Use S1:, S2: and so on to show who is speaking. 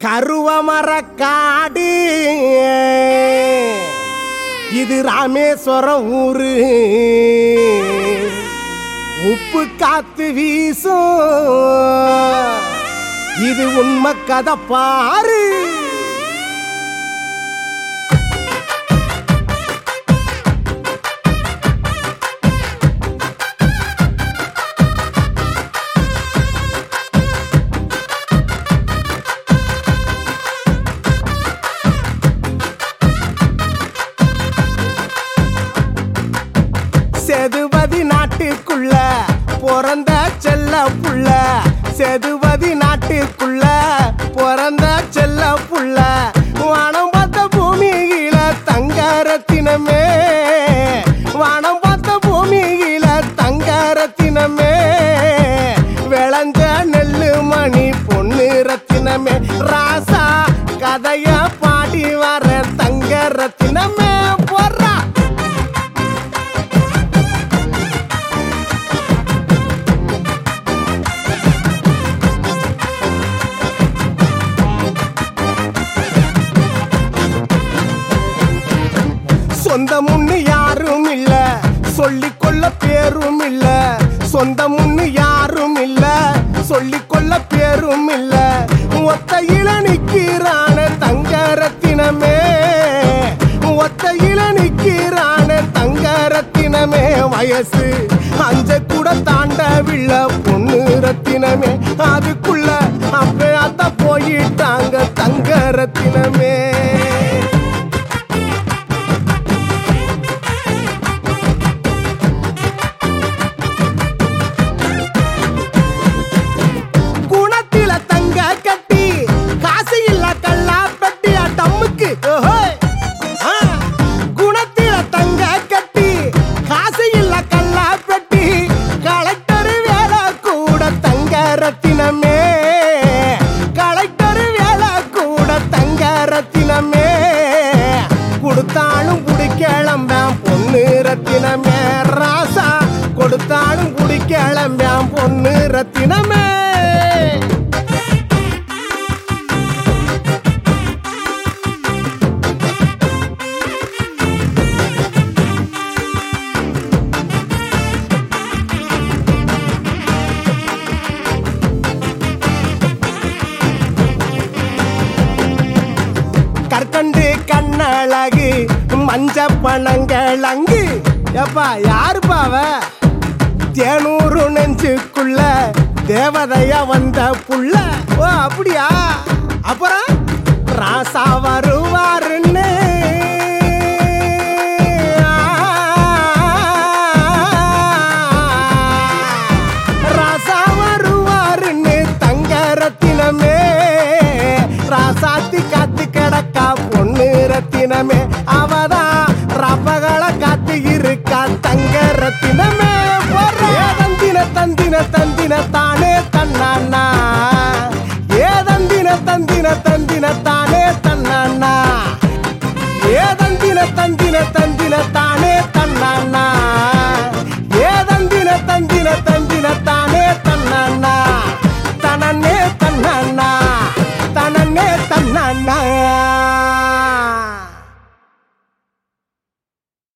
S1: கருவமர காடு இது ராமேஸ்வரம் ஊரு உப்பு காத்து வீசும் இது உண்மை கதை பாரு செதுவதி நாட்டுக்குள்ள பிறந்த செல்ல புள்ள செதுவதி நாட்டுக்குள்ள பிறந்த செல்ல புள்ள வானம் பார்த்த பூமியில தங்க ரத்தினமே வானம் பார்த்த பூமியில தங்க ரத்தினமே விளைஞ்ச நெல்லு மணி பொண்ணு ரத்தினமே ராசா கதைய பாடி வர தங்க ரத்தினமே போடுறா சொந்தமுன்னு யாரும் இல்ல சொல்லிக்கொள்ள பேரும் இல்ல சொந்தமுன்னு யாரும் இல்ல சொல்லிக்கொள்ள பேரும் இல்ல ஒத்தையில நிக்கிறான தங்க ரத்தினமே ஒத்தையில நிக்கிறான தங்க ரத்தினமே வயசு அஞ்ச கூட தாண்டவில்ல பொண்ணு ரத்தினமே அதுக்குள்ள அப்ப அத்த போயிட்டாங்க தங்க ரத்தினமே குணத்தில தங்க கட்டி காசு இல்ல கல்லா பெட்டி டம்முக்கு ஓஹோய். ஆ. குணத்தில தங்க கட்டி காசு இல்ல கல்லா பெட்டி கலெக்டர் வேலை கூட தங்க ரத்தினமே கலெக்டர் வேலை கூட தங்க ரத்தினமே கொடுத்தாலும் குடிக்கிளம்பான் பொண்ணு ரத்தினமே ராசா கொடுத்தாலும் குடிக்கிளம்பான் பொண்ணு ரத்தினமே கற்கண்டு கண்ணழகு மஞ்ச பணங்கள் அங்கு எப்பா யாருப்பா அவ தேனூறு நெஞ்சுக்குள்ள தேவதையா வந்த புள்ள ஓ அப்படியா அப்புறம் ராசா வருவாருன்னு ராசா வருவாருன்னு தங்க ரத்தினமே ராசாத்தி காத்து கிடக்கா பொண்ணு ரத்தினமே அவதான் ரப்பகளை காத்து இருக்கா தங்க ரத்தினமே போடுறா. தந்தின தந்தின தந்தின தான்